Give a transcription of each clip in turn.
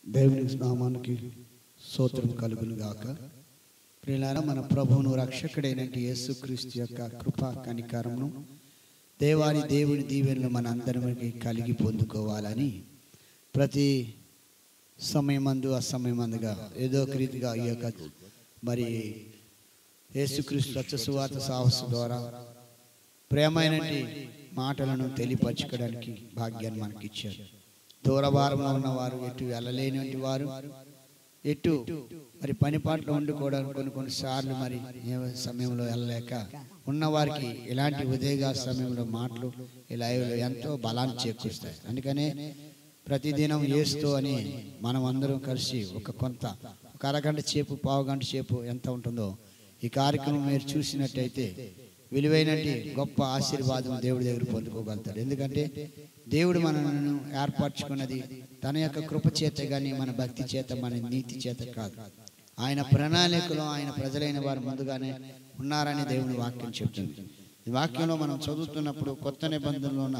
దేవుని నామానికి స్తోత్రం కలుగును గాక ప్రియులారా మన ప్రభువును రక్షకుడైనటువంటి యేసుక్రీస్తు యొక్క కృపా కనికరమును దేవాని దేవుని దీవెనలు మన అందరికి కలిగి పొందుకోవాలని ప్రతి సమయమందు అసమయమందుగా ఏదో ఒక రీతిగా ఈ యొక్క మరి యేసుక్రీస్తు సత్య సువార్త సాహస ద్వారా ప్రేమైనటి మాటలను తెలియపరచుకోవడానికి భాగ్యాన్ని మనకి ఇచ్చారు దూరభారంలో ఉన్నవారు ఎటు వెళ్ళలేనటువంటి వారు ఎటు మరి పని పాటలు వండుకోవడానికి కొన్ని కొన్నిసార్లు మరి ఏ సమయంలో వెళ్ళలేక ఉన్నవారికి ఇలాంటి ఉదయగా సమయంలో మాటలు ఈ లైవ్లో ఎంతో బలాన్ని చేకూరుస్తాయి అందుకనే ప్రతిదినం ఏస్తూ అని మనం అందరం కలిసి ఒక కొంత ఒక అరగంట సేపు పావు గంట సేపు ఎంత ఉంటుందో ఈ కార్యక్రమం మీరు చూసినట్టయితే విలువైనటి గొప్ప ఆశీర్వాదం దేవుడి దగ్గర పొందుకోగలుగుతాడు ఎందుకంటే దేవుడు మనల్ని ఏర్పరచుకున్నది తన యొక్క కృప చేత కానీ మన భక్తి చేత మన నీతి చేత కాదు ఆయన ప్రణాళికలో ఆయన ప్రజలైన వారు ముందుగానే ఉన్నారని దేవుని వాక్యం చెప్తుంది ఈ వాక్యంలో మనం చదువుతున్నప్పుడు కొత్త నిబంధనలోన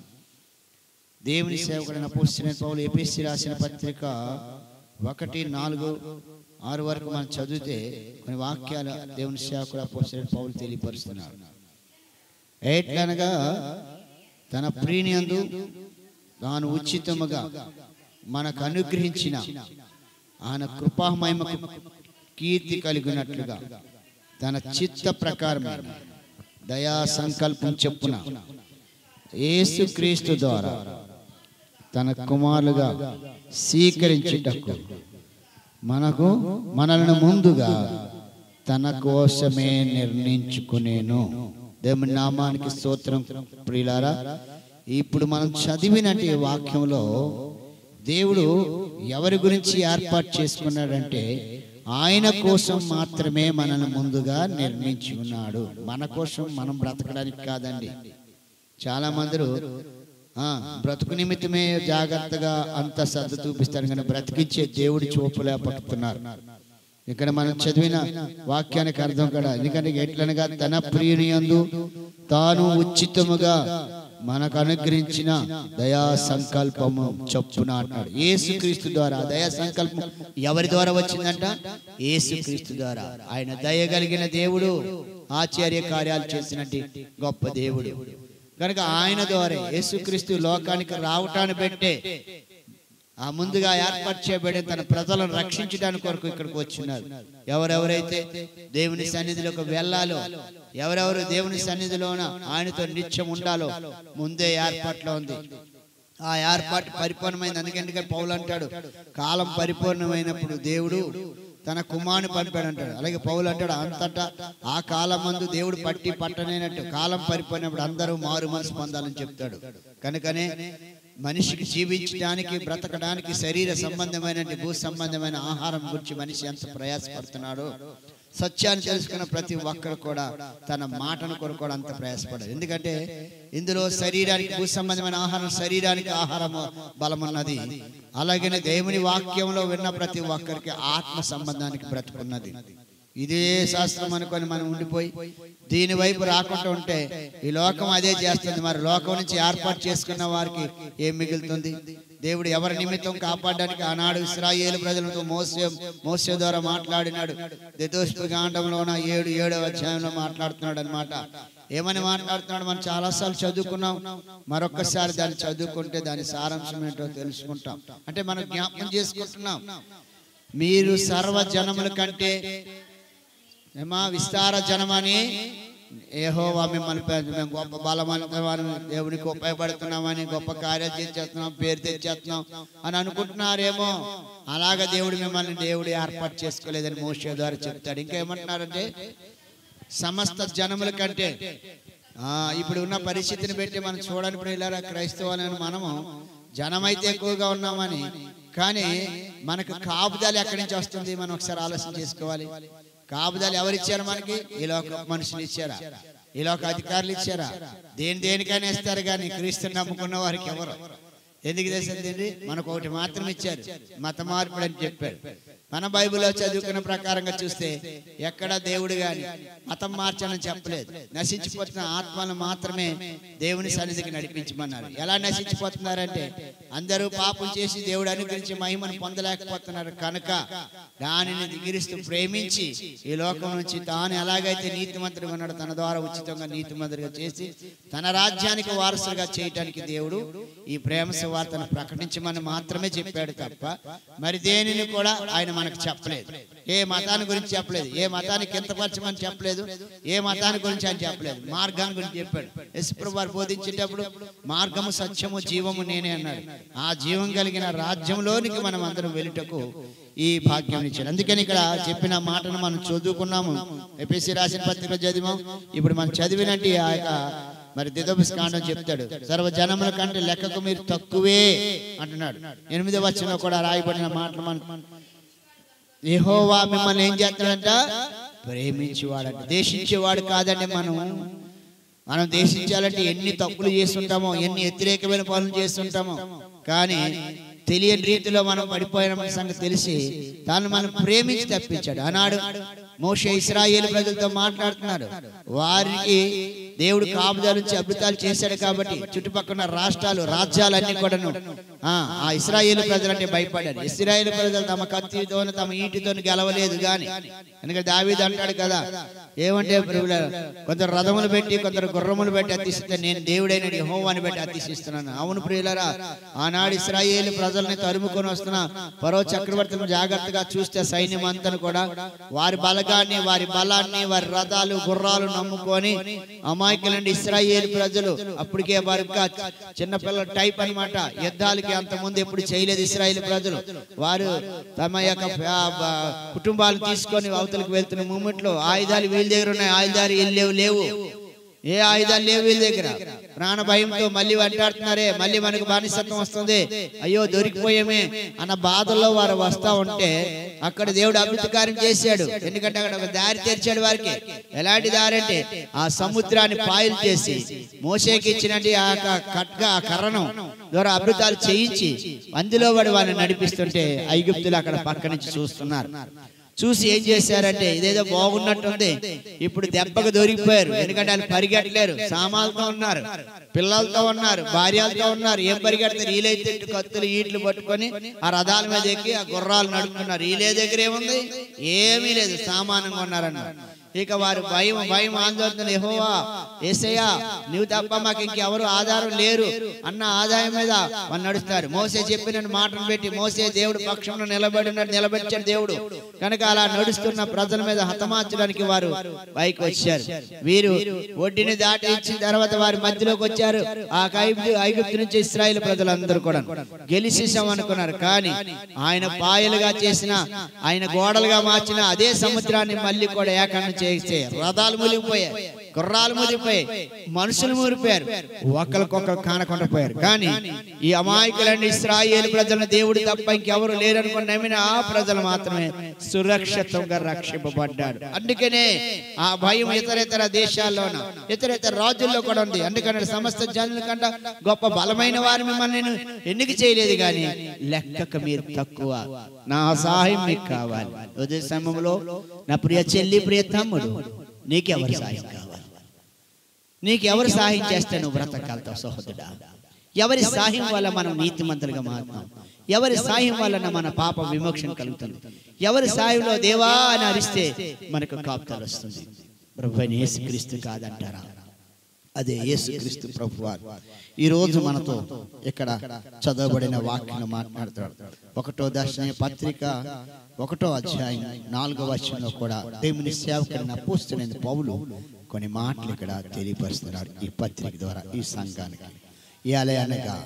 దేవుని సేవకుడైన పోసిన పౌలు ఎపిసి రాసిన పత్రిక ఒకటి నాలుగు ఆరు వరకు మనం చదివితే కొన్ని వాక్యాలు దేవుని సేవకుడు పోసిన పౌలు తెలియపరుస్తున్నారు ఎట్లనగా తన ప్రీణియందు తాను ఉచితముగా మనకు అనుగ్రహించిన ఆయన కృపామహిమకు కీర్తి కలిగినట్లుగా తన చిత్త ప్రకారం దయా సంకల్పం చెప్పున యేసుక్రీస్తు ద్వారా తన కుమారులుగా స్వీకరించుటకు మనకు మనల్ని ముందుగా తన కోసమే నిర్ణయించుకునేను దేవుని నామానికి స్తోత్రం ప్రియులారా ఇప్పుడు మనం చదివినట్టు ఈ వాక్యంలో దేవుడు ఎవరి గురించి ఏర్పాటు చేసుకున్నాడంటే ఆయన కోసం మాత్రమే మనల్ని ముందుగా నిర్మించి ఉన్నాడు మన కోసం మనం బ్రతకడానికి కాదండి చాలా మందిరు ఆ, బ్రతుకు నిమిత్తమే జాగ్రత్తగా అంత శ్రద్ధ చూపిస్తారు కానీ బ్రతికించే దేవుడి చూపలేకపోతున్నారు ఇక్కడ మనం చదివిన వాక్యానికి అర్థం కూడా ఎందుకంటే ఎట్లనగా తన ప్రియుని యందు తాను ఉచితముగా మనకు అనుగ్రహించిన దయా సంకల్పము చొప్పున అంటాడు యేసుక్రీస్తు ద్వారా ఆ దయా సంకల్పం ఎవరి ద్వారా వచ్చిందంట యేసుక్రీస్తు ద్వారా ఆయన దయ కలిగిన దేవుడు ఆశ్చర్య కార్యాలు చేసినట్టు గొప్ప దేవుడు కనుక ఆయన ద్వారా యేసుక్రీస్తు లోకానికి రావటాన్ని పెట్టే ఆ ముందుగా ఏర్పాటు చేయబడిన తన ప్రజలను రక్షించడానికి కొరకు ఇక్కడికి వచ్చినారు ఎవరెవరైతే దేవుని సన్నిధిలోకి వెళ్ళాలో ఎవరెవరు దేవుని సన్నిధిలోన ఆయనతో నిత్యం ఉండాలో ముందే ఏర్పాట్లో ఉంది ఆ ఏర్పాటు పరిపూర్ణమైంది అందుకంటే పౌలు అంటాడు కాలం పరిపూర్ణమైనప్పుడు దేవుడు తన కుమారుని పంపాడు అంటాడు అలాగే పౌలు అంటాడు అంతటా ఆ కాలం మందు దేవుడు పట్టి పట్టనైనట్టు కాలం పరిపోయినప్పుడు అందరూ మారు మనసు పొందాలని చెప్తాడు కనుకనే మనిషికి జీవించడానికి బ్రతకడానికి శరీర సంబంధమైన భూ సంబంధమైన ఆహారం గురించి మనిషి ఎంత ప్రయాసపడుతున్నాడో సత్యాన్ని తెలుసుకున్న ప్రతి ఒక్కరు కూడా తన మాటను కొరకు కూడా అంత ప్రయాసపడదు ఎందుకంటే ఇందులో శరీరానికి భూ సంబంధమైన ఆహారం శరీరానికి ఆహారం బలం ఉన్నది అలాగనే దేవుని వాక్యంలో విన్న ప్రతి ఒక్కరికి ఆత్మ సంబంధానికి బ్రతుకున్నది ఇదే శాస్త్రం అనుకొని మనం ఉండిపోయి దీని వైపు రాకుండా ఉంటే ఈ లోకం అదే చేస్తుంది మరి లోకం నుంచి ఏర్పాటు చేసుకున్న వారికి ఏం మిగులుతుంది దేవుడు ఎవరి నిమిత్తం కాపాడడానికి ఆనాడు ఇస్రాయేలు ప్రజలతో మోసే మోసే ద్వారా మాట్లాడినాడు దితోష్పకాండంలోన ఏడు ఏడో అధ్యాయంలో మాట్లాడుతున్నాడు అనమాట ఏమని మాట్లాడుతున్నాడు మనం చాలాసార్లు చదువుకున్నాం మరొక్కసారి దాన్ని చదువుకుంటే దాని సారాంశం ఏంటో తెలుసుకుంటాం అంటే మనం జ్ఞాపకం చేసుకుంటున్నాం మీరు సర్వ జనముల కంటే ఏమా విస్తార జనమని ఏహోవా మిమ్మల్ని పె- మేము గొప్ప బలవంతమని దేవునికి ఉపయోగపడుతున్నామని గొప్ప కార్యాలు చేసేస్తున్నాం పేరు తెచ్చేస్తున్నాం అని అనుకుంటున్నారేమో అలాగ దేవుడు మిమ్మల్ని దేవుడు ఏర్పాటు చేసుకోలేదని మోసే ద్వారా చెప్తాడు ఇంకా ఏమంటున్నారంటే సమస్త జనముల కంటే ఆ, ఇప్పుడు ఉన్న పరిస్థితిని పెట్టి మనం చూడని ప్రియులారా క్రైస్తవాలని మనము జనమైతే ఎక్కువగా ఉన్నామని కానీ మనకు కాపుదాలు ఎక్కడి నుంచి వస్తుంది మనం ఒకసారి ఆలోచన చేసుకోవాలి కాపుదాలు ఎవరు ఇచ్చారు మనకి ఈ లోక మనుషులు ఇచ్చారా ఈ లోక అధికారులు ఇచ్చారా దేని దేనికైనా ఇస్తారు కానీ క్రీస్తుని నమ్ముకున్న వారికి ఎవరు ఎందుకు తెలిసిందండి మనకు ఒకటి మాత్రం ఇచ్చారు మత మార్పుడు అని చెప్పారు మన బైబిల్లో చదువుకున్న ప్రకారంగా చూస్తే ఎక్కడ దేవుడు గాని మతం మార్చని చెప్పలేదు నశించిపోతున్న ఆత్మను మాత్రమే దేవుని సన్నిధికి నడిపించమన్నారు ఎలా నశించిపోతున్నారంటే అందరూ పాపం చేసి దేవుడు అనుగ్రహించి మహిమను పొందలేకపోతున్నారు కనుక దానిని దిగిరిస్తూ ప్రేమించి ఈ లోకం నుంచి తాను ఎలాగైతే నీతిమంతుడిగా ఉన్నాడో తన ద్వారా ఉచితంగా నీతిమంతుడిగా చేసి తన రాజ్యానికి వారసులుగా చేయటానికి దేవుడు ఈ ప్రేమ సువార్తను ప్రకటించమని మాత్రమే చెప్పాడు తప్ప మరి దేనిని కూడా ఆయన మనకు చెప్పలేదు ఏ మతాన్ని గురించి చెప్పలేదు ఏ మతాన్ని కింతపరచమని చెప్పలేదు ఏ మతాన్ని గురించి ఆయన చెప్పలేదు మార్గాన్ని గురించి చెప్పాడు యశ్వ్రభు వారు బోధించేటప్పుడు మార్గము సత్యము జీవము నేనే అన్నాడు ఆ జీవం కలిగిన రాజ్యంలోనికి మనం అందరం వెళ్ళుటకు ఈ భాగ్యం ఇచ్చాడు అందుకని ఇక్కడ చెప్పిన మాటను మనం చదువుకున్నాము ఎపిసి రాసిన పత్రిక చదివాం ఇప్పుడు మనం చదివినట్టు ఆ యొక్క మరి దిదోపిస్ కాండం చెప్తాడు సర్వ జనముల కంటే లెక్కకు మీరు తక్కువే అంటున్నాడు ఎనిమిదో వచ్చిన కూడా రాయబడిన మాటలు మనం యెహోవా మిమ్మల్ని ఏం చేస్తాడంట ప్రేమించేవాడంట దేశించేవాడు కాదండి మనం మనం దేశించాలంటే ఎన్ని తప్పులు చేస్తుంటామో ఎన్ని వ్యతిరేకమైన పనులు చేస్తుంటామో కానీ తెలియని రీతిలో మనం పడిపోయిన సంగతి తెలిసి తాను మనం ప్రేమించి తప్పించాడు ఆనాడు మోషే ఇస్రాయేల్ ప్రజలతో మాట్లాడుతున్నాడు వారికి దేవుడు కాపుదల నుంచి అద్భుతాలు చేశాడు కాబట్టి చుట్టుపక్కల రాష్ట్రాలు రాజ్యాలన్నీ కూడాను ఆ ఆ ఇస్రాయేల్ ప్రజలంటే భయపడారు ఇస్రాయేల్ ప్రజలు తమ కత్తితో తమ ఈటితో గెలవలేదు గాని ఎందుకంటే దావీదు అంటాడు కదా ఏమంటే ప్రభువుల, కొందరు రథములు పెట్టి కొందరు గుర్రములు పెట్టి అతిశిస్తే నేను దేవుడైన యెహోవాని పెట్టి అతిశిస్తున్నాను అవును ప్రియులరా ఆనాడు ఇస్రాయేల్ ప్రజల్ని తరుముకొని వస్తున్న పరో చక్రవర్తులను జాగ్రత్తగా చూస్తే సైన్యం అంతా కూడా వారి బలగాన్ని వారి బలాన్ని వారి రథాలు గుర్రాలు నమ్ముకొని అమాయకులండి ఇస్రాయేల్ ప్రజలు అప్పటికే వారి ఇంకా చిన్నపిల్లల టైప్ అన్నమాట యుద్ధాలకి అంత ముందు ఎప్పుడు చేయలేదు ఇస్రాయేల్ ప్రజలు వారు తమ యొక్క ఆ, బ- కుటుంబాలు తీసుకొని అవతలకు వెళ్తున్న మూమెంట్ లో ఆయుధాలు వీళ్ళ దగ్గర ఉన్నాయి ఆయుధాలు వీళ్ళు లేవు లేవు ఏ ఆయుధాలు లేవు వీళ్ళ దగ్గర ప్రాణ భయంతో మళ్ళీ వెంటాడుతున్నారే మళ్ళీ మనకు బానిసత్వం వస్తుంది అయ్యో దొరికిపోయామే అన్న బాధల్లో వారు వస్తా ఉంటే అక్కడ దేవుడు అభివృద్ధి కార్యం చేశాడు ఎందుకంటే అక్కడ ఒక దారి తెరిచాడు వారికి ఎలాంటి దారి అంటే ఆ సముద్రాన్ని పాయలు చేసి మోసేకి ఇచ్చినట్టు ఆ యొక్క కట్క ఆ కర్రను ద్వారా అభివృద్ధాలు చేయించి అందులో వాడు వారిని నడిపిస్తుంటే ఐగుప్తులు అక్కడ పక్క నుంచి చూస్తున్నారు చూసి ఏం చేశారంటే ఇదేదో బాగున్నట్టుంది ఇప్పుడు దెబ్బకు దొరికిపోయారు ఎందుకంటే వాళ్ళు పరిగెట్టలేరు సామాన్లతో ఉన్నారు పిల్లలతో ఉన్నారు భార్యలతో ఉన్నారు ఏం పరిగెడతారు వీలైతే ఇటు కత్తులు ఈట్లు పట్టుకొని ఆ రథాల మీద ఎక్కి ఆ గుర్రాలు నడుపుతున్నారు వీళ్ళే దగ్గర ఏముంది ఏమీ లేదు సామానంగా ఉన్నారన్నారు ఇక వారు భయం భయం ఆందోళన యెహోవా ఏసయ్యా నువ్వు తప్ప మాకు ఇంకెవరు ఆధారం లేరు అన్న ఆదాయం మీద వాళ్ళు నడుస్తారు మోసే చెప్పిన మాటను పెట్టి మోసే దేవుడు పక్షంలో నిలబడిన నిలబెట్టాడు దేవుడు కనుక అలా నడుస్తున్న ప్రజల మీద హతమార్చడానికి వారు పైకి వచ్చారు వీరు ఒడ్డిని దాటి ఇచ్చిన తర్వాత వారి మధ్యలోకి వచ్చారు ఆ ఐగుప్తు ఐగుప్తు నుంచి ఇస్రాయేల్ ప్రజలందరూ కూడా గెలిచేసాం అనుకున్నారు కానీ ఆయన పాయలుగా చేసిన ఆయన గోడలుగా మార్చిన అదే సముద్రాన్ని మళ్ళీ కూడా ఏకాన్ని చేస్తే రథాలు మునిగిపోయాయి గుర్రాలు మునిగిపోయాయి మనుషులు మునిగిపోయారు ఒకరికొకరు కానకుండా పోయారు కానీ ఈ అమాయకులైన ఇస్రాయేల్ ప్రజలను దేవుడు తప్ప ఇంకెవరు లేరనుకుని నమ్మిన ఆ ప్రజలు మాత్రమే సురక్షితంగా రక్షింపబడ్డాడు అందుకనే ఆ భయం ఇతర ఇతర దేశాల్లోన ఇతర ఇతర రాజుల్లో కూడా ఉంది అందుకని సమస్త జనుల కంటే గొప్ప బలమైన వారు మిమ్మల్ని నేను ఎన్నిక చేయలేదు కానీ లెక్కకు మీరు తక్కువ నా సహాయం మీకు కావాలి ఉదయ సమయంలో నా ప్రియ చెల్లి ప్రియ తమ్ముడు నీకెవరు సహాయం కావాలి నీకెవరు సహాయం చేస్తే నువ్వు బ్రతకాలతావు సహోదరుడా ఎవరి సహాయం వల్ల మనం నీతిమంతులుగా మారుతాం ఎవరి సాయం వలన మన పాప విమోక్షణ కలుగుతుంది ఎవరి సాయంలో దేవా అని అరిస్తే మనకు కాపుతాలు వస్తుంది ప్రభు అయిన యేసుక్రీస్తు కాదంటారా అదే యేసుక్రీస్తు ప్రభు వారు ఈ రోజు మనతో ఇక్కడ చదవబడిన వాక్యం మాట్లాడతాడు ఒకటో దర్శన పత్రిక ఒకటో అధ్యాయం నాలుగో వచనంలో కూడా దేవుని సేవకుడిన పూస్తున్న పౌలు కొన్ని మాటలు ఇక్కడ తెలియపరుస్తున్నారు ఈ పత్రిక ద్వారా ఈ సంఘానికి ఎలా అనగా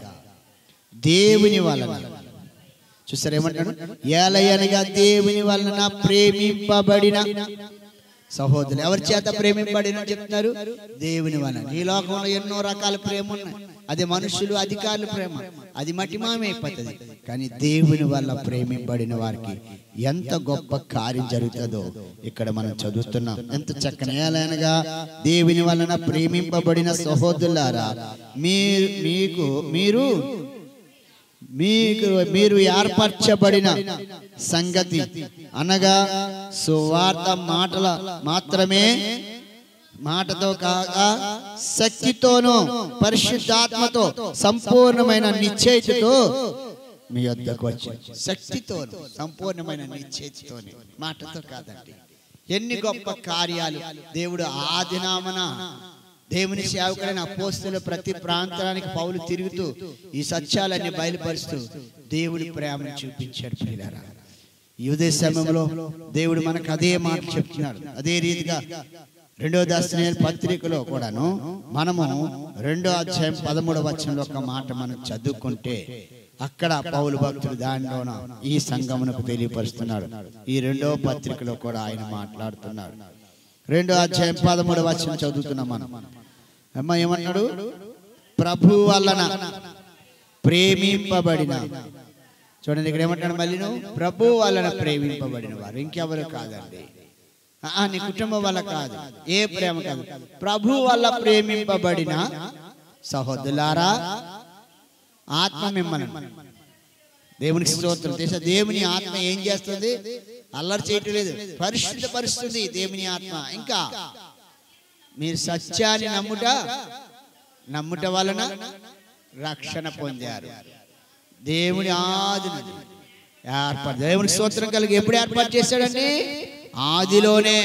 దేవుని వలన చూసారు ఏమంటాడు ఏలయనగా దేవుని వలన ప్రేమింపబడిన సహోదరులు ఎవరి చేత ప్రేమింపబడిన చెప్తున్నారు దేవుని వలన ఈ లోకంలో ఎన్నో రకాల ప్రేమ ఉన్నాయి అది మనుషులు అధికారుల ప్రేమ అది మటిమామైపోతుంది కానీ దేవుని వల్ల ప్రేమింపబడిన వారికి ఎంత గొప్ప కార్యం జరుగుతుందో ఇక్కడ మనం చదువుతున్నాం ఎంత చక్కని ఏలైనగా దేవుని వలన ప్రేమింపబడిన సహోదరులారా మీరు మీకు మీరు మీకు మీరు ఏర్పరచబడిన సంగతి అనగా సువార్త మాటల మాత్రమే మాటతో కాక శక్తితోనూ పరిశుద్ధాత్మతో సంపూర్ణమైన నిశ్చయితతో మీ వద్దకు వచ్చి శక్తితో సంపూర్ణమైన నిశ్చయితతోని మాటతో కాదండి ఎన్ని గొప్ప కార్యాలు దేవుడు ఆ దినామన దేవుని సేవకులైన అపోస్తులు ప్రతి ప్రాంతానికి పౌలు తిరుగుతూ ఈ సత్యాలన్నీ బయలుపరుస్తూ దేవుడి ప్రేమను చూపించాడు ప్రియులారా ఈ ఉదయ సమయంలో దేవుడు మనకు అదే మాట చెప్తున్నాడు అదే రీతిగా రెండో దశ పత్రికలో కూడాను మనము రెండో అధ్యాయం పదమూడవ వచనంలో ఒక మాట మనం చదువుకుంటే అక్కడ పౌలు భక్తుడు దానిలోన ఈ సంగమునకు తెలియపరుస్తున్నాడు ఈ రెండో పత్రికలో కూడా ఆయన మాట్లాడుతున్నాడు రెండో అధ్యాయం పదమూడవ వచనం చదువుతున్నాం మనం అమ్మ ఏమన్నాడు ప్రభు వలన ప్రేమింపబడిన చూడండి ఇక్కడ ఏమంటాడు మళ్ళీ నువ్వు ప్రభు వలన ప్రేమింపబడిన వారు ఇంకెవరు కాదండి ఆ, నీ కుటుంబం వల్ల కాదు ఏ ప్రేమ కాదు ప్రభు వల్ల ప్రేమింపబడిన సహోదరులారా ఆత్మ మిమ్మల్ని దేవునికి స్తోత్రం తెలుసా దేవుని ఆత్మ ఏం చేస్తుంది అల్లరి చేయటం లేదు పరిశుద్ధపరుస్తుంది దేవుని ఆత్మ ఇంకా మీరు సత్యాన్ని నమ్ముట నమ్ముట వలన రక్షణ పొందారు దేవుని ఆది నుండి ఏర్పాటు దేవునికి స్తోత్రం కలిగి ఎప్పుడు ఏర్పాటు చేశాడండి ఆదిలోనే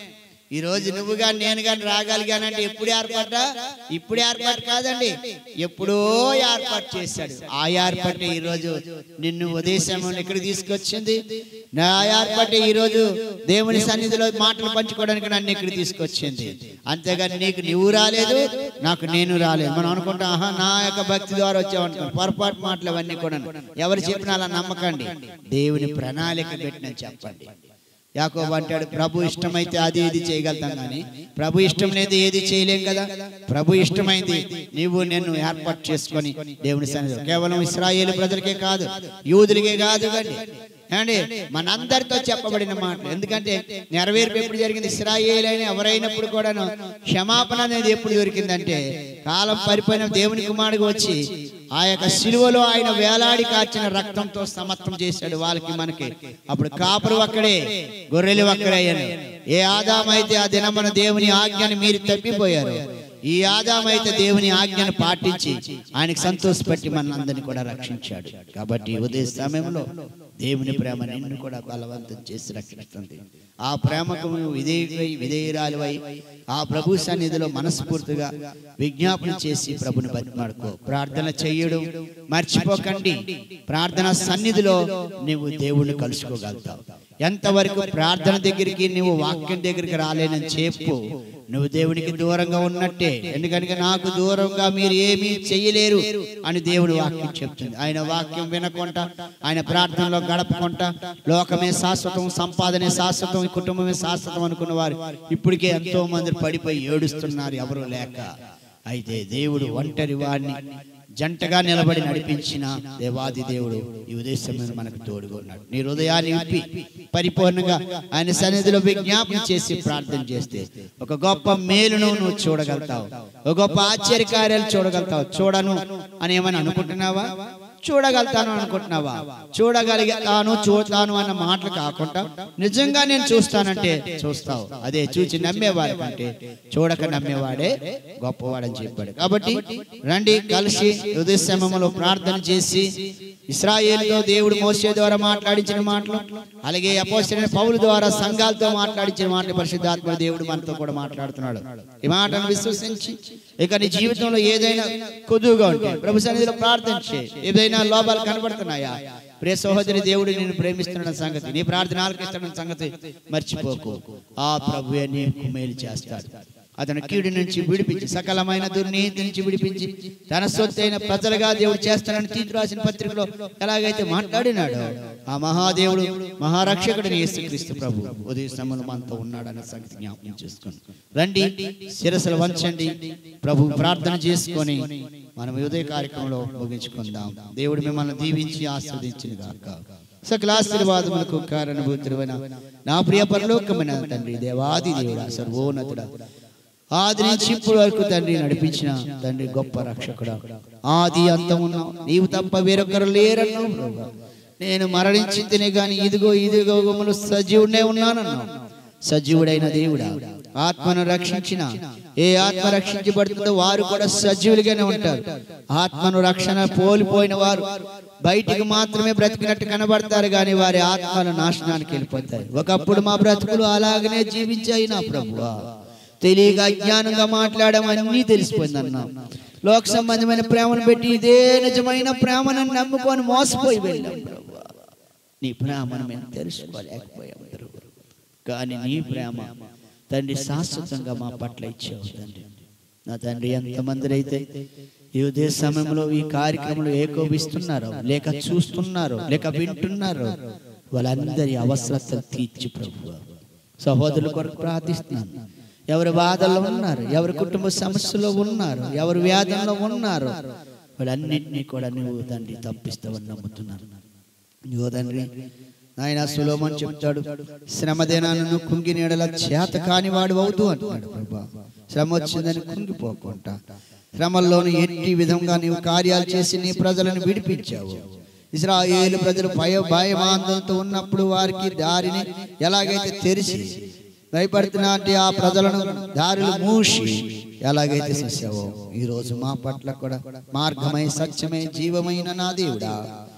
ఈ రోజు నువ్వు కానీ నేను కానీ రాగలిగానంటే ఎప్పుడు ఏర్పాట ఇప్పుడు ఏర్పాటు కాదండి ఎప్పుడో ఏర్పాటు చేశాడు ఆ ఏర్పాటు ఈ రోజు నిన్ను ఉదయం ఇక్కడ తీసుకొచ్చింది నా ఏర్పాటు ఈ రోజు దేవుని సన్నిధిలో మాటలు పంచుకోవడానికి నన్ను ఇక్కడ తీసుకొచ్చింది అంతేగాని నీకు నువ్వు రాలేదు నాకు నేను రాలేదు మనం అనుకుంటాం ఆహా నా యొక్క భక్తి ద్వారా వచ్చామనుకుంటాం పొరపాటు మాటలు అవన్నీ కూడా ఎవరు చెప్పినా అలా నమ్మకండి దేవుని ప్రణాళిక పెట్టిన చెప్పండి యాకోబు అంటాడు ప్రభు ఇష్టమైతే అది ఇది చేయగలుగుతాం కానీ ప్రభు ఇష్టం లేదు ఏది చేయలేం కదా ప్రభు ఇష్టమైంది నీవు నేను ఏర్పాటు చేసుకొని దేవుని సన్నిధిలో కేవలం ఇస్రాయేల్ ప్రజలకే కాదు యూదులకే కాదు కానీ ఏమండి మనందరితో చెప్పబడిన మాటలు ఎందుకంటే నెరవేర్పు ఎప్పుడు జరిగింది ఇస్రాయేల్ అయిన ఎవరైనప్పుడు కూడాను క్షమాపణ అనేది ఎప్పుడు దొరికిందంటే కాలం పరిపోయిన దేవుని కుమారుడు వచ్చి ఆ యొక్క శిలువలో ఆయన వేలాడి కాచిన రక్తంతో సమత్వం చేశాడు వాళ్ళకి మనకి అప్పుడు కాపురు ఒక్కడే గొర్రెలు ఒక్కడే అయ్యాను ఏ ఆదాం అయితే ఆ దినమున దేవుని ఆజ్ఞని మీరు తప్పిపోయారు ఈ ఆదాం అయితే దేవుని ఆజ్ఞను పాటించి ఆయనకు సంతోషపెట్టి మన అందరిని కూడా రక్షించాడు కాబట్టి ఈ ఉదయ సమయంలో దేవుని ప్రేమ నిన్ను కూడా బలవంతం చేసి రక్షిస్తుంది ఆ ప్రేమకు నువ్వు విధేయుడై విధేయురాలువై ఆ ప్రభు సన్నిధిలో మనస్ఫూర్తిగా విజ్ఞాపన చేసి ప్రభుని బతిమాడుకో ప్రార్థన చెయ్యడం మర్చిపోకండి ప్రార్థన సన్నిధిలో నువ్వు దేవుణ్ణి కలుసుకోగలుగుతావు ఎంతవరకు ప్రార్థన దగ్గరికి నువ్వు వాక్యం దగ్గరికి రాలేనని చెప్పు నువ్వు దేవునికి దూరంగా ఉన్నట్టే ఎందుకనగా నాకు దూరంగా మీరు ఏమీ చెయ్యలేరు అని దేవుడు వాక్యం చెప్తుంది ఆయన వాక్యం వినకుండా ఆయన ప్రార్థనలో గడపకుండా లోకమే శాశ్వతం సంపాదనే శాశ్వతం ఈ కుటుంబమే శాశ్వతం అనుకున్న వారు ఇప్పటికే ఎంతో మంది పడిపోయి ఏడుస్తున్నారు ఎవరు లేక అయితే దేవుడు ఒంటరి వాడిని జంటగా నిలబడి నడిపించిన దేవాది దేవుడు ఈ ఉదయం మనకు తోడుగా ఉన్నాడు నీ హృదయాన్ని విప్పి పరిపూర్ణంగా ఆయన సన్నిధిలో విజ్ఞాపన చేసి ప్రార్థన చేస్తే ఒక గొప్ప మేలును నువ్వు చూడగలుగుతావు ఒక గొప్ప ఆశ్చర్యకార్యాలు చూడగలుగుతావు చూడను అని ఏమని అనుకుంటున్నావా చూడగలుగుతాను అనుకుంటున్నావా చూడగలిగాను చూస్తాను అన్న మాటలు కాకుండా నిజంగా నేను చూస్తానంటే చూస్తావు అదే చూచి నమ్మేవాడి కంటే చూడక నమ్మేవాడే గొప్పవాడని చెప్పాడు కాబట్టి రండి కలిసి హృదయ సమయంలో ప్రార్థన చేసి ఇస్రాయేల్తో దేవుడు మోసే ద్వారా మాట్లాడించిన మాటలు అలాగే అపోసిన పౌలు ద్వారా సంఘాలతో మాట్లాడించిన మాటలు పరిశుద్ధాత్మ దేవుడు మనతో కూడా మాట్లాడుతున్నాడు ఈ మాటను విశ్వసించి ఇక నీ జీవితంలో ఏదైనా కొద్దుగా ఉంటే ప్రభు సన్నిధిలో ప్రార్థన చేయి ఏదైనా లోపాలు కనబడుతున్నాయా ప్రియ సహోదరి దేవుడు నిన్ను ప్రేమిస్తున్న సంగతి నీ ప్రార్థన ఆలకిస్తున్న సంగతి మర్చిపోకు ఆ ప్రభువే నీకు మేలు చేస్తాడు అతను కీడు నుంచి విడిపించి సకలమైన దుర్నీతి నుంచి విడిపించి తన సొత్తైన ప్రజలుగా దేవుడు చేస్తానని తీర్పు రాసిన పత్రికలో ఎలాగైతే మాట్లాడినాడు ఆ మహాదేవుడు మహారక్షకుడిని యేసుక్రీస్తు ప్రభు ఉదయ సమయంలో మనతో ఉన్నాడన్న సంగతి జ్ఞాపకం చేసుకొని రండి శిరస్సులు వంచండి ప్రభు ప్రార్థన చేసుకొని మనం ఈ ఉదయ కార్యక్రమంలో ముగించుకుందాం దేవుడు మిమ్మల్ని దీవించి ఆస్వాదించిన గాక సకల ఆశీర్వాదములకు కారణభూతుడైన నా ప్రియ పరలోకమైన తండ్రి దేవాది దేవుడా సర్వోన్నతుడా ఆది నుంచి ఇప్పటి వరకు తండ్రి నడిపించిన తండ్రి గొప్ప రక్షకుడు ఆది అంతం ఉన్నావు నీవు తప్ప వేరొకరు లేరన్నావు ప్రభు నేను మరణించిందినే గాని ఇదిగో ఇదిగో గమ్ములు సజీవుడే ఉన్నానన్నావు సజీవుడైన దేవుడా ఆత్మను రక్షించిన ఏ ఆత్మ రక్షించబడుతుందో వారు కూడా సజీవులుగానే ఉంటారు ఆత్మను రక్షణ కోల్పోయిన వారు బయటికి మాత్రమే బ్రతికినట్టు కనబడతారు కానీ వారి ఆత్మల నాశనానికి వెళ్ళిపోతాయి ఒకప్పుడు మా బ్రతుకులు అలాగనే జీవించాయి నా ప్రభువా తెలియక అజ్ఞానంగా మాట్లాడడం అన్నీ తెలిసిపోయింది అన్నా లోక సంబంధమైన ప్రేమను పెట్టి ఇదే నిజమైన ప్రేమను నమ్ముకొని మోసపోయి వెళ్ళాం ప్రభువా నీ ప్రేమను మేము తెలుసుకోలేకపోయాం ప్రభు కానీ నీ ప్రేమ తండ్రి శాశ్వతంగా మా పట్ల ఇచ్చావు తండ్రి నా తండ్రి ఎంతమంది అయితే ఈ ఉదయ సమయంలో ఈ కార్యక్రమంలో ఏకోపిస్తున్నారో లేక చూస్తున్నారో లేక వింటున్నారో వాళ్ళందరి అవసరతలు తీర్చి ప్రభు సహోదరుల కొరకు ప్రార్థిస్తున్నాను ఎవరు బాధల్లో ఉన్నారు ఎవరి కుటుంబ సమస్యలో ఉన్నారు ఎవరు వ్యాధంలో ఉన్నారు వాళ్ళన్నింటినీ కూడా నువ్వు తండ్రి తప్పిస్తావని నమ్ముతున్నాను ఇదిగో తండ్రి నాయన సులోమన్ చెప్తాడు శ్రమ దినాలను కుంగి నీడల చేత కాని వాడు అవుతూ అంటున్నాడు ప్రభా శ్రమ వచ్చిందని కుంగిపోకుండా శ్రమల్లోని ఎట్టి విధంగా నీవు కార్యాలు చేసి నీ ప్రజలను విడిపించావు ఇస్రాయేలు ప్రజలు భయ భయమాందంతో ఉన్నప్పుడు వారికి దారిని ఎలాగైతే తెరిచి భయపడుతున్నా అంటే ఆ ప్రజలను దారులు మూసి ఎలాగైతే చేసావో ఈ రోజు మా పట్ల కూడా మార్గమై సత్యమై జీవమైన నా దేవుడా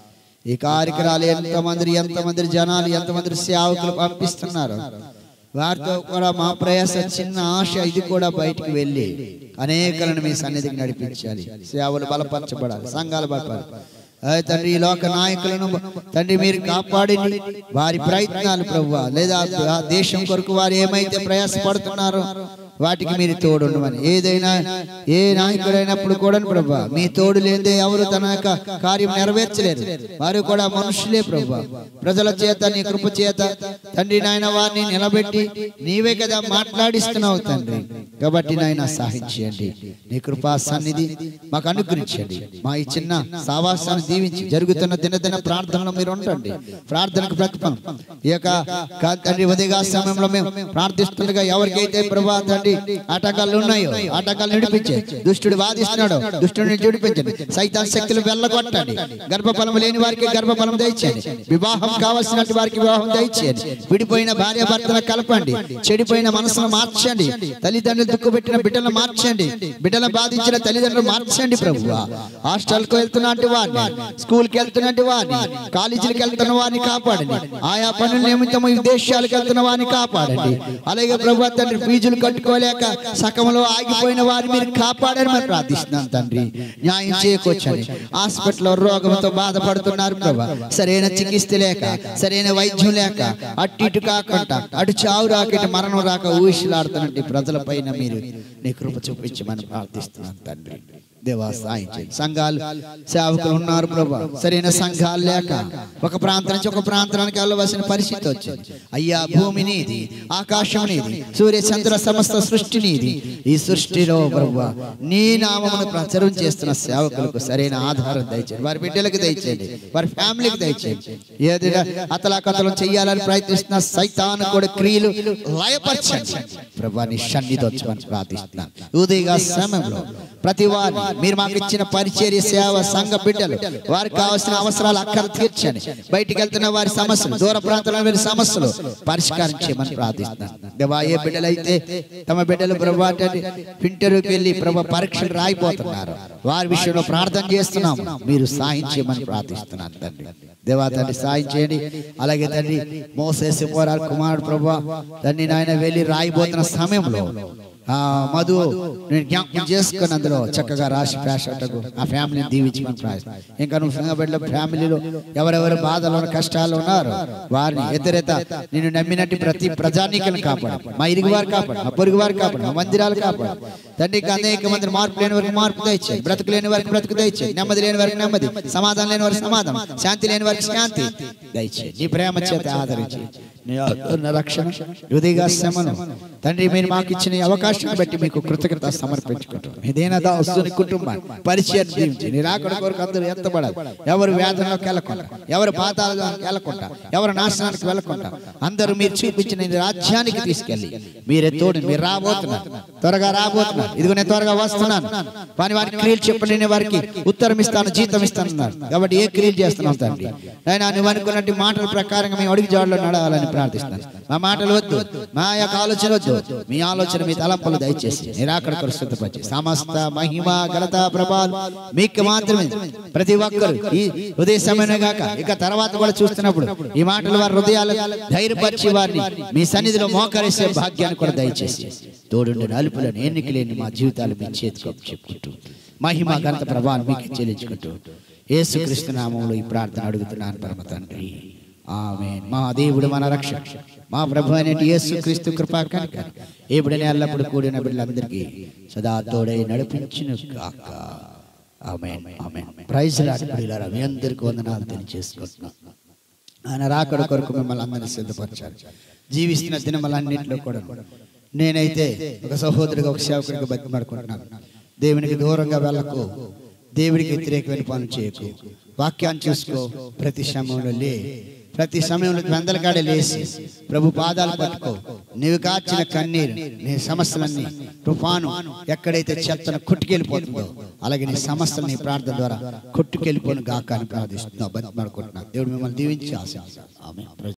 ఈ కార్యక్రమాలు ఎంతమంది ఎంతమంది జనాలు ఎంతమంది సేవకులు పంపిస్తున్నారు వారితో కూడా మా ప్రయాస చిన్న ఆశ ఇది కూడా బయటికి వెళ్ళి అనేకలను మీ సన్నిధికి నడిపించాలి సేవలు బలపరచబడాలి సంఘాలు బలపడాలి అదే తండ్రి ఈ లోక నాయకులను తండ్రి మీరు కాపాడింది వారి ప్రయత్నాలు ప్రభు లేదా ఆ దేశం కొరకు వారు ఏమైతే ప్రయాసపడుతున్నారో వాటికి మీరు తోడుండమని ఏదైనా ఏ నాయకుడైనప్పుడు కూడా ప్రభా మీ తోడు లేదే ఎవరు తన యొక్క కార్యం నెరవేర్చలేరు వారు కూడా మనుషులే ప్రభా ప్రజల చేత నీ కృప చేత తండ్రి నాయన వారిని నిలబెట్టి నీవే కదా మాట్లాడిస్తున్నావు తండ్రి కాబట్టి నాయన సహాయించండి నీ కృపా సన్నిధి మాకు అనుగ్రహించండి మా ఈ చిన్న సావాసాన్ని దీవించి జరుగుతున్న దినదిన ప్రార్థనలో మీరు ఉండండి ప్రార్థనకు ప్రతిఫలం ఈ యొక్క కా- తండ్రి ఉదయగా సమయంలో మేము ప్రార్థిస్తుండగా ఎవరికైతే ప్రభా తండ్రి ఆటగాళ్ళు ఉన్నాయో ఆటగాళ్ళు నడిపించే దుష్టుడు వాదిస్తున్నాడు దుష్టుడిని చూడిపించండి సైతాన్ శక్తులు వెళ్ళగొట్టండి గర్భఫలం లేని వారికి గర్భఫలం దయచేయండి వివాహం కావాల్సినట్టు వారికి వివాహం దయచేయండి విడిపోయిన భార్య భర్తను కలపండి చెడిపోయిన మనసును మార్చండి తల్లిదండ్రులు దుఃఖపెట్టిన బిడ్డలను మార్చండి బిడ్డలను బాధించిన తల్లిదండ్రులు మార్చండి ప్రభు హాస్టల్కి వెళ్తున్నట్టు వారిని స్కూల్కి వెళ్తున్నట్టు వారిని కాలేజీలకు వెళ్తున్న వారిని కాపాడండి ఆయా పనుల నిమిత్తం విదేశాలకు వెళ్తున్న వారిని కాపాడండి అలాగే ప్రభు తండ్రి ఫీజులు కట్టుకోలేక సకంలో ఆగిపోయిన వారిని మీరు కాపాడని మరి ప్రార్థిస్తున్నాను తండ్రి న్యాయం చేయకొచ్చని హాస్పిటల్లో రోగంతో బాధపడుతున్నారు ప్రభా సరైన చికిత్స లేక సరైన వైద్యం లేక అటు ఇటు కాకుండా అటు చావు రాక ఇటు మరణం రాక ఊహిలాడుతున్నట్టు ప్రజల పైన మీరు నీ కృప చూపించమని ప్రార్థిస్తున్నాను తండ్రి దేవా సాయం చేయండి సంఘాలు సేవకులు ఉన్నారు ప్రభా సరైన సంఘాలు లేక ఒక ప్రాంతం నుంచి ఒక ప్రాంతానికి వెళ్ళవలసిన పరిస్థితి వచ్చింది అయ్యా భూమి నీది ఆకాశం నీది సూర్య చంద్ర సమస్త సృష్టి నీది ఈ సృష్టిలో ప్రభు నీ నామమును ప్రచారం చేస్తున్న సేవకులకు సరైన ఆధారం దయచేయండి వారి బిడ్డలకు దయచేయండి వారి ఫ్యామిలీకి దయచేయండి ఏదైనా అతలాకతలం చేయాలని ప్రయత్నిస్తున్న సైతాను కూడా క్రియలు లయపరచండి ప్రభా నీ సన్నిధి వచ్చమని ప్రార్థిస్తున్నాను ఉదయగా సమయంలో ప్రతి వారిని మీరు మాకు ఇచ్చిన పరిచర్య సేవ సంఘ బిడ్డలు వారికి కావాల్సిన అవసరాలు అక్కలు తీర్చండి బయటికి వెళ్తున్న వారి సమస్యలు దూర ప్రాంతంలో వారి సమస్యలు పరిష్కారం చేయమని ప్రార్థిస్తున్నాను దేవా ఏ బిడ్డలైతే తమ బిడ్డలు ప్రభా ఇంటర్వ్యూకి వెళ్ళి ప్రభా పరీక్షలు రాయిపోతున్నారు వారి విషయంలో ప్రార్థన చేస్తున్నాము మీరు సాయం చేయమని ప్రార్థిస్తున్నాను తండ్రి దేవా తండ్రి సాయం చేయండి అలాగే తండ్రి మోసేసి పోరాలు కుమారుడు ప్రభా తండ్రి నాయన వెళ్ళి రాయిపోతున్న సమయంలో ఆ మధు నేను జ్ఞాపకం చేసుకుని అందులో చక్కగా రాసి పేషటకు ఆ ఫ్యామిలీని దీవించమని ప్రార్థన ఇంకా నువ్వు సంగబెట్ల ఫ్యామిలీలో ఎవరెవరు బాధలు ఉన్న కష్టాలు ఉన్నారు వారిని ఎదురెత నేను నమ్మినట్టు ప్రతి ప్రజానీకలను కాపాడు మా ఇరుగు వారు కాపాడు మా పొరుగు వారు కాపాడు మా మందిరాలు కాపాడు తండ్రికి అనేక మంది మార్పు లేని వారికి మార్పు దయచేయి బ్రతుకు లేని వారికి బ్రతుకు దయచేయి నెమ్మది లేని వారికి నెమ్మది సమాధానం లేని వారికి సమాధానం శాంతి లేని వారికి శాంతి దయచేయి నీ ప్రేమ చేత ఆదరించి నీ ఆదరణ రక్షణ హృదయగా శ్రమను తండ్రి మీరు మాకు ఇచ్చిన ఈ అవకాశాన్ని బట్టి మీకు కృతజ్ఞత సమర్పించుకుంటాం ఇదేనా దాస్తుని కుటుంబాన్ని పరిచయం దీవించి నీ రాకడ కొరకు అందరూ ఎత్తబడాలి ఎవరు వేదనలోకి వెళ్ళకుండా ఎవరు పాతాలలోకి వెళ్ళకుండా ఎవరు నాశనానికి వెళ్ళకుండా అందరూ మీరు చూపించిన ఈ రాజ్యానికి తీసుకెళ్ళి మీరే తోడు మీరు రాబోతున్నారు త్వరగా రాబోతున్నారు ఇదిగో నేను త్వరగా వస్తున్నాను వాని వారి క్రియలు చెప్పండి నేను వారికి ఉత్తరం ఇస్తాను జీతం ఇస్తాను అన్నారు కాబట్టి ఏ క్రియలు చేస్తున్నాం తండ్రి ఆయన నువ్వు అనుకున్నట్టు మాటల ప్రకారంగా మేము అడుగు జాడలో నడవాలని ప్రార్థిస్తాను మా మాటలు వద్దు మా యొక్క ఆలోచన వద్దు మీ ఆలోచన మీ తలంపులు దయచేసి నిరాకడ పరిశుద్ధపరిచి సమస్త మహిమ ఘనత ప్రభావం మీకు మాత్రమే ప్రతి ఒక్కరు ఈ హృదయ సమయమే గాక ఇక తర్వాత కూడా చూస్తున్నప్పుడు ఈ మాటలు వారి హృదయాలు ధైర్యపరిచి వారిని మీ సన్నిధిలో మోకరిసే భాగ్యాన్ని కూడా దయచేసి తోడుండి నలుపులను ఎన్నిక లేని మా జీవితాలు మీ చేతికి చెప్పుకుంటూ మహిమ ఘనత ప్రభావం మీకు చెల్లించుకుంటూ యేసుక్రీస్తు నామంలో ఈ ప్రార్థన అడుగుతున్నాను పరమ తండ్రి ఆమె మా దేవుడు మన రక్షణ మా ప్రభు అనేటి యేసు క్రీస్తు కృపా కనుక ఎప్పుడైనా ఎల్లప్పుడు కూడిన బిడ్డలందరికీ సదా తోడై నడిపించిన కాక ఆమెన్ ఆమెన్ ప్రైజ్ రాకపోయిలారా మీ అందరికీ వందనాలు తెలియజేసుకుంటున్నాం ఆయన రాకడ కొరకు మిమ్మల్ని అందరినీ సిద్ధపరిచారు జీవిస్తున్న దినములన్నింటిలో కూడా నేనైతే ఒక సహోదరుడిగా ఒక సేవకుడిగా బతిమాడుకుంటున్నాను దేవునికి దూరంగా వెళ్ళకు దేవుడికి వ్యతిరేకమైన పనులు చేయకు వాక్యాన్ని చూసుకో ప్రతి సమయంలో లే ప్రతి సమయంలో వెందలకాడ లేసి ప్రభు పాదాలు పట్టుకో నీవు కాచిన కన్నీరు నీ సమస్యలన్నీ తుఫాను ఎక్కడైతే చెత్తను కొట్టుకెళ్ళిపోతుందో అలాగే నీ సమస్యలు నీ ప్రార్థన ద్వారా కొట్టుకెళ్ళిపోను గాక అని ప్రార్థిస్తున్నావు బతిమాడుకుంటున్నా దేవుడు మిమ్మల్ని దీవించి ఆశ ఆమె